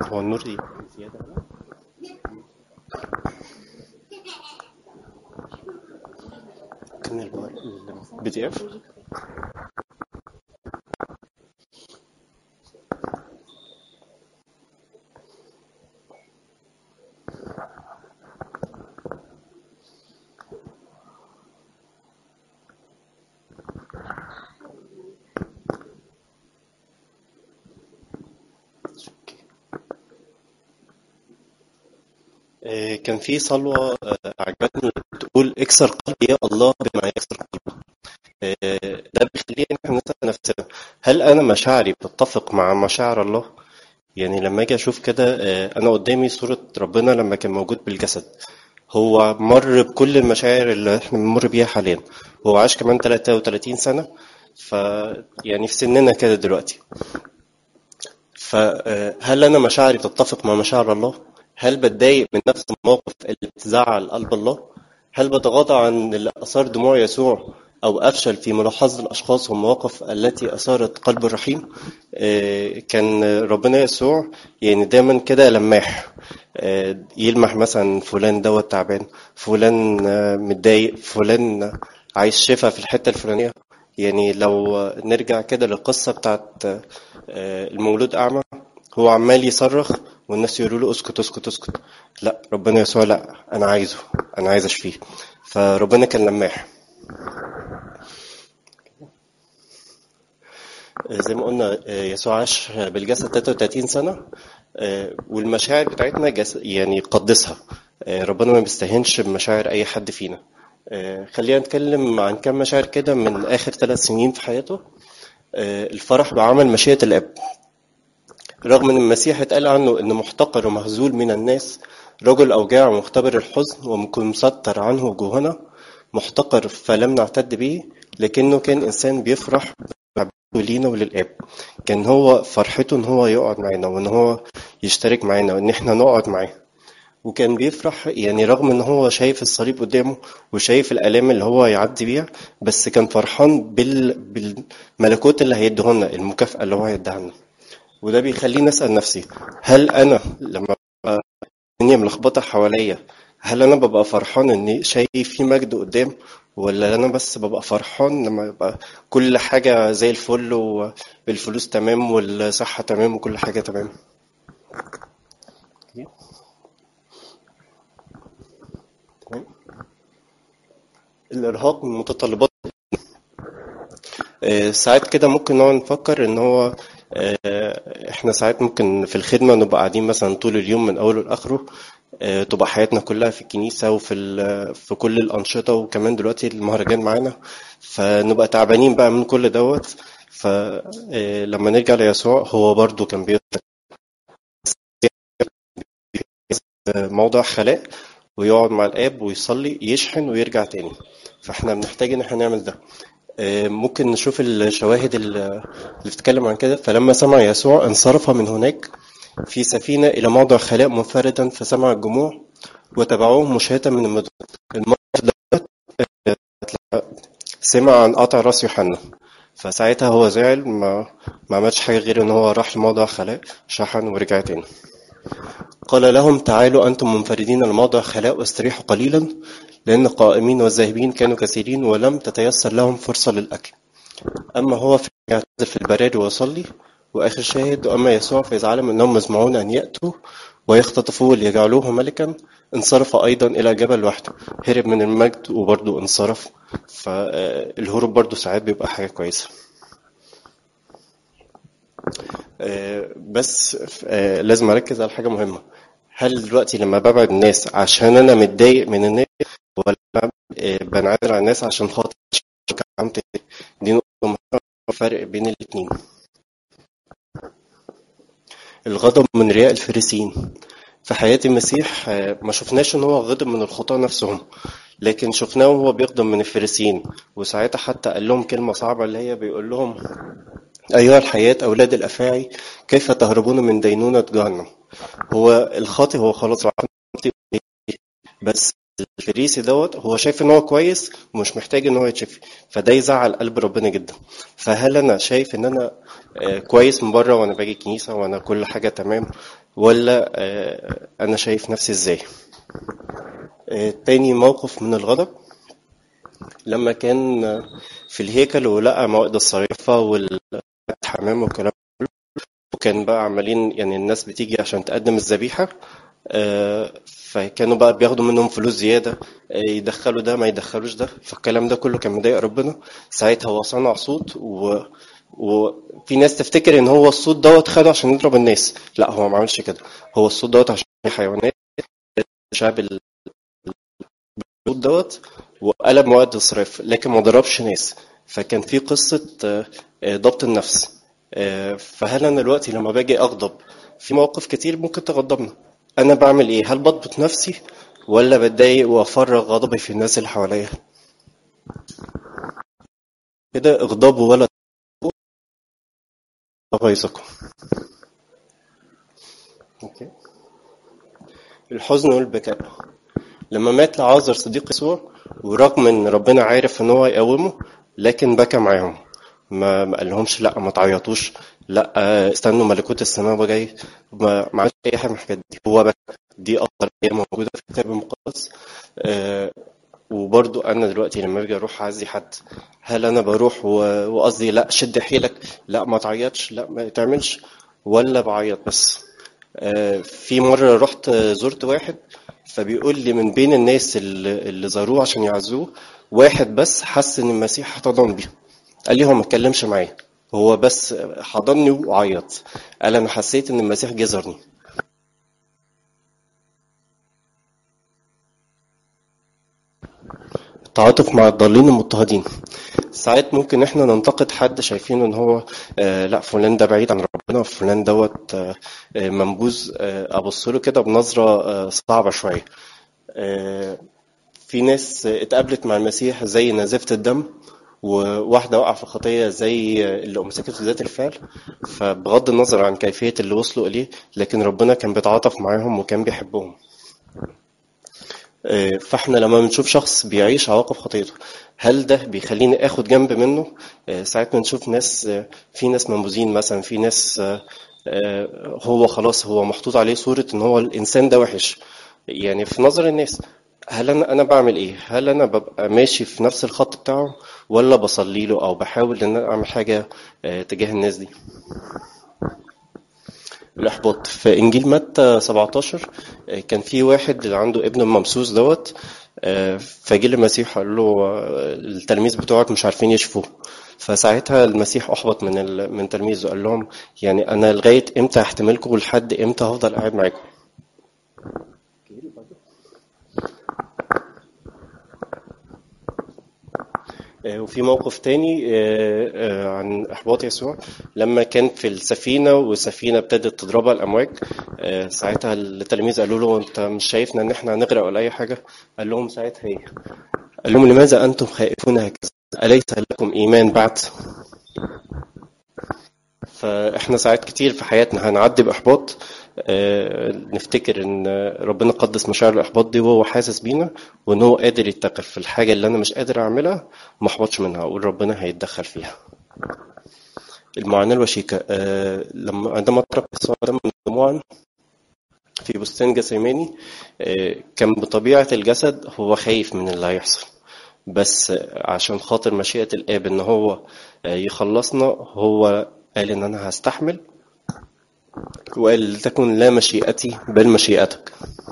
هو النور دي زيادة ممكن البي دي اف آه، كان في صلوة آه، عجبتني بتقول اكسر قلبي يا الله بما يكسر قلبي آه، ده بيخلينا احنا نسأل نفسنا هل أنا مشاعري بتتفق مع مشاعر الله؟ يعني لما أجي أشوف كده آه، أنا قدامي صورة ربنا لما كان موجود بالجسد هو مر بكل المشاعر اللي احنا بنمر بيها حاليا هو عاش كمان 33 سنة ف يعني في سننا كده دلوقتي فهل أنا مشاعري بتتفق مع مشاعر الله؟ هل بتضايق من نفس المواقف اللي بتزعل قلب الله؟ هل بتغاضى عن اللي أثار دموع يسوع أو أفشل في ملاحظة الأشخاص والمواقف التي أثارت قلب الرحيم؟ آه، كان ربنا يسوع يعني دايما كده لماح آه، يلمح مثلا فلان دوت تعبان فلان آه، متضايق فلان عايز شفاء في الحتة الفلانية يعني لو نرجع كده للقصة بتاعت آه، المولود أعمى هو عمال يصرخ والناس يقولوا له اسكت اسكت اسكت لا ربنا يسوع لا انا عايزه انا عايز اشفيه فربنا كان لماح زي ما قلنا آه، يسوع عاش بالجسد 33 سنة آه، والمشاعر بتاعتنا جس يعني قدسها آه، ربنا ما بيستهينش بمشاعر أي حد فينا آه، خلينا نتكلم عن كم مشاعر كده من آخر ثلاث سنين في حياته آه، الفرح بعمل مشيئة الآب رغم ان المسيح اتقال عنه انه محتقر ومهزول من الناس رجل اوجاع ومختبر الحزن ومكن مسطر عنه وجوهنا محتقر فلم نعتد به لكنه كان انسان بيفرح بعبده لينا وللاب كان هو فرحته ان هو يقعد معانا وان هو يشترك معانا وان احنا نقعد معاه وكان بيفرح يعني رغم ان هو شايف الصليب قدامه وشايف الالام اللي هو يعدي بيها بس كان فرحان بال... بالملكوت اللي هيديهولنا المكافأة اللي هو هيديها لنا وده بيخليني اسال نفسي هل انا لما ببقى الدنيا ملخبطه حواليا هل انا ببقى فرحان اني شايف في مجد قدام ولا انا بس ببقى فرحان لما يبقى كل حاجه زي الفل والفلوس تمام والصحه تمام وكل حاجه تمام تمام الارهاق من متطلبات آه، ساعات كده ممكن نقعد نفكر ان هو آه، احنا ساعات ممكن في الخدمة نبقى قاعدين مثلا طول اليوم من اوله لاخره آه، تبقى حياتنا كلها في الكنيسة وفي ال- في كل الأنشطة وكمان دلوقتي المهرجان معانا فنبقى تعبانين بقى من كل دوت فلما نرجع ليسوع هو برضو كان بيطلق موضع خلاء ويقعد مع الآب ويصلي يشحن ويرجع تاني فاحنا بنحتاج ان احنا نعمل ده آه، ممكن نشوف الشواهد اللي اللي بتتكلم عن كده فلما سمع يسوع انصرف من هناك في سفينة إلى موضع خلاء منفردا فسمع الجموع وتبعوه مشاة من المدن الموقف ده آه، سمع عن قطع راس يوحنا فساعتها هو زعل ما ما عملش حاجة غير إن هو راح لموضع خلاء شحن ورجع تاني قال لهم تعالوا أنتم منفردين لموضع خلاء واستريحوا قليلا لأن القائمين والذاهبين كانوا كثيرين ولم تتيسر لهم فرصة للأكل أما هو فيعتذر في البراري ويصلي وآخر شاهد وأما يسوع فإذا علم أنهم يزمعون أن يأتوا ويختطفوه ليجعلوه ملكا انصرف أيضا إلى جبل وحده هرب من المجد وبرضه انصرف فالهروب برضه ساعات بيبقى حاجة كويسة آه، بس آه، لازم أركز على حاجة مهمة هل دلوقتي لما ببعد الناس عشان أنا متضايق من الناس ولا آه، بنعزل عن الناس عشان خاطر كرامتي دي نقطة مهمة فرق بين الاتنين الغضب من رياء الفريسيين في حياة المسيح آه، ما شفناش ان هو غضب من الخطاة نفسهم لكن شفناه وهو بيغضب من الفريسيين وساعتها حتى قال لهم كلمة صعبة اللي هي بيقول لهم أيها الحياة أولاد الأفاعي كيف تهربون من دينونة جهنم هو الخاطئ هو خلاص عارف بس الفريسي دوت هو شايف ان هو كويس ومش محتاج ان هو يتشفي فده يزعل قلب ربنا جدا فهل انا شايف ان انا آه، كويس من بره وانا باجي الكنيسه وانا كل حاجه تمام ولا آه، انا شايف نفسي ازاي آه، تاني موقف من الغضب لما كان في الهيكل ولقى موائد الصريفة والحمام والكلام ده كله، وكان بقى عمالين يعني الناس بتيجي عشان تقدم الذبيحة آه، فكانوا بقى بياخدوا منهم فلوس زيادة آه، يدخلوا ده ما يدخلوش ده فالكلام ده كله كان مضايق ربنا ساعتها هو صنع صوت و... وفي ناس تفتكر ان هو الصوت دوت خده عشان يضرب الناس لا هو ما عملش كده هو الصوت دوت عشان حيوانات شعب ال- الصوت دوت وقلب مواد الصرف لكن ما ضربش ناس فكان في قصة آه، آه، ضبط النفس آه، فهل انا دلوقتي لما باجي اغضب في مواقف كتير ممكن تغضبنا انا بعمل ايه هل بضبط نفسي ولا بتضايق وافرغ غضبي في الناس اللي حواليا كده اغضبوا ولا غيظكم أوكي. الحزن والبكاء لما مات لعازر صديق يسوع ورغم ان ربنا عارف ان هو يقومه لكن بكى معاهم ما ما قالهمش لا ما تعيطوش لا آه، استنوا ملكوت السماء جاي ما ما عملش اي حاجه من الحاجات دي هو بكى دي اكتر ايه موجوده في الكتاب المقدس آه، وبرضو انا دلوقتي لما باجي اروح اعزي حد هل انا بروح و- وقصدي لا شد حيلك لا ما تعيطش لا ما تعملش ولا بعيط بس آه، في مرة رحت آه، زرت واحد فبيقول لي من بين الناس اللي اللي زاروه عشان يعزوه واحد بس حس ان المسيح احتضن بيه قال لي هو ما اتكلمش معايا هو بس حضني وعيط قال انا حسيت ان المسيح جه زارني التعاطف مع الضالين المضطهدين ساعات ممكن احنا ننتقد حد شايفين ان هو آه لا فلان ده بعيد عن ربنا فلان دوت آه آه، منبوذ آه ابص له كده بنظره آه صعبه شويه آه في ناس آه، اتقابلت مع المسيح زي نزيفة الدم وواحدة وقع في خطية زي اللي أمسكت في ذات الفعل فبغض النظر عن كيفية اللي وصلوا إليه لكن ربنا كان بيتعاطف معاهم وكان بيحبهم آه، فاحنا لما بنشوف شخص بيعيش عواقب خطيته هل ده بيخليني اخد جنب منه آه، ساعات بنشوف ناس آه، في ناس منبوذين مثلا في ناس آه، آه، هو خلاص هو محطوط عليه صورة ان هو الانسان ده وحش يعني في نظر الناس هل انا انا بعمل ايه هل انا ببقى ماشي في نفس الخط بتاعه ولا بصلي له او بحاول ان انا اعمل حاجة آه، تجاه الناس دي الإحباط في إنجيل متى 17 آه، كان في واحد اللي عنده ابن ممسوس دوت آه، فجه المسيح قال له آه، التلاميذ بتوعك مش عارفين يشفوه فساعتها المسيح أحبط من ال... من تلميذه قال لهم يعني أنا لغاية إمتى هحتملكم ولحد إمتى هفضل قاعد معاكم آه، وفي موقف تاني آه، آه، عن إحباط يسوع لما كان في السفينة والسفينة ابتدت تضربها الأمواج آه، ساعتها التلاميذ قالوا له أنت مش شايفنا إن إحنا هنغرق ولا أي حاجة قال لهم ساعتها إيه قال لهم لماذا أنتم خائفون هكذا أليس لكم إيمان بعد فاحنا ساعات كتير في حياتنا هنعدي باحباط آه، نفتكر ان ربنا قدس مشاعر الاحباط دي وهو حاسس بينا وان هو قادر يتقل في الحاجه اللي انا مش قادر اعملها ما احبطش منها اقول ربنا هيتدخل فيها المعاناه الوشيكه آه، لما عندما ترك يسوع دما دموعا في بستان جثيماني آه، كان بطبيعه الجسد هو خايف من اللي هيحصل بس عشان خاطر مشيئه الاب ان هو آه، يخلصنا هو قال ان انا هستحمل وقال لتكن لا مشيئتي بل مشيئتك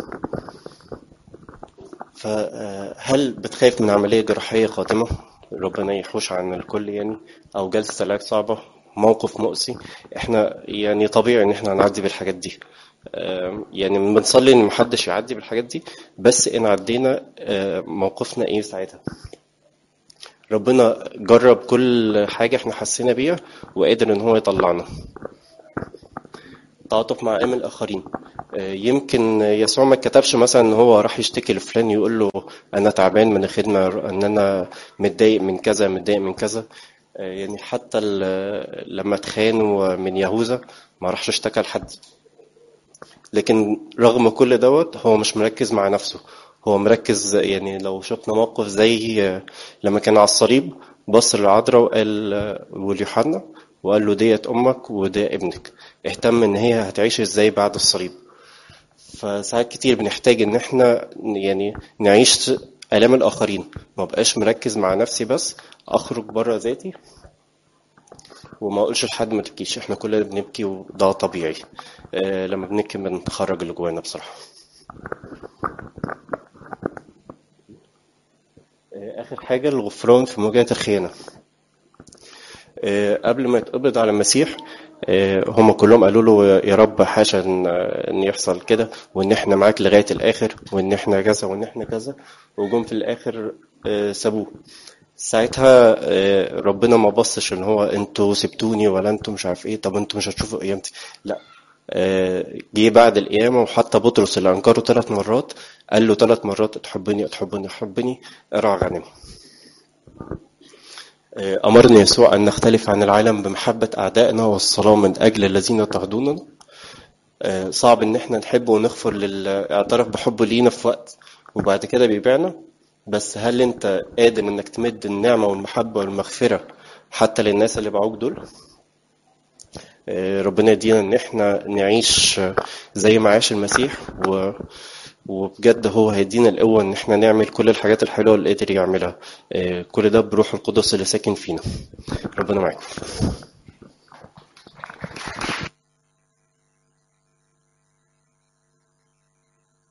فهل بتخاف من عملية جراحية قادمة ربنا يحوش عن الكل يعني أو جلسة علاج صعبة موقف مؤسي احنا يعني طبيعي ان احنا هنعدي بالحاجات دي آم، يعني بنصلي ان محدش يعدي بالحاجات دي بس ان عدينا آه، موقفنا ايه ساعتها ربنا جرب كل حاجة احنا حسينا بيها وقادر ان هو يطلعنا تعاطف مع أيام الآخرين آه، يمكن يسوع ما كتبش مثلا ان هو راح يشتكي لفلان يقول له انا تعبان من الخدمه ان انا متضايق من كذا متضايق من كذا آه، يعني حتى ال- لما اتخانوا من يهوذا ما راحش اشتكى لحد لكن رغم كل دوت هو مش مركز مع نفسه هو مركز يعني لو شفنا موقف زي آه، لما كان على الصليب بص للعذراء وقال آه، وليوحنا وقال له ديت امك وده ابنك اهتم ان هي هتعيش ازاي بعد الصليب فساعات كتير بنحتاج ان احنا يعني نعيش آلام الآخرين ما بقاش مركز مع نفسي بس أخرج بره ذاتي وما أقولش لحد ما تبكيش احنا كلنا بنبكي وده طبيعي آه لما بنبكي بنخرج اللي جوانا بصراحة آه آخر حاجة الغفران في مواجهة الخيانة آه قبل ما يتقبض على المسيح هم كلهم قالوا له يا رب حاشا ان يحصل كده وان احنا معاك لغايه الاخر وان احنا كذا وان احنا كذا وجم في الاخر سابوه ساعتها ربنا ما بصش ان هو انتوا سبتوني ولا انتوا مش عارف ايه طب انتوا مش هتشوفوا قيامتي لا جه بعد القيامه وحتى بطرس اللي انكره ثلاث مرات قال له ثلاث مرات تحبني تحبني تحبني ارعى غنمي أمرني يسوع أن نختلف عن العالم بمحبة أعدائنا والصلاة من أجل الذين يطردوننا صعب إن إحنا نحب ونغفر للاعترف بحبه لينا في وقت وبعد كده بيبيعنا بس هل أنت قادر إنك تمد النعمة والمحبة والمغفرة حتى للناس اللي باعوك دول؟ ربنا يدينا إن إحنا نعيش زي ما عاش المسيح و وبجد هو هيدينا القوة إن إحنا نعمل كل الحاجات الحلوة اللي قدر يعملها كل ده بروح القدس اللي ساكن فينا ربنا معاكم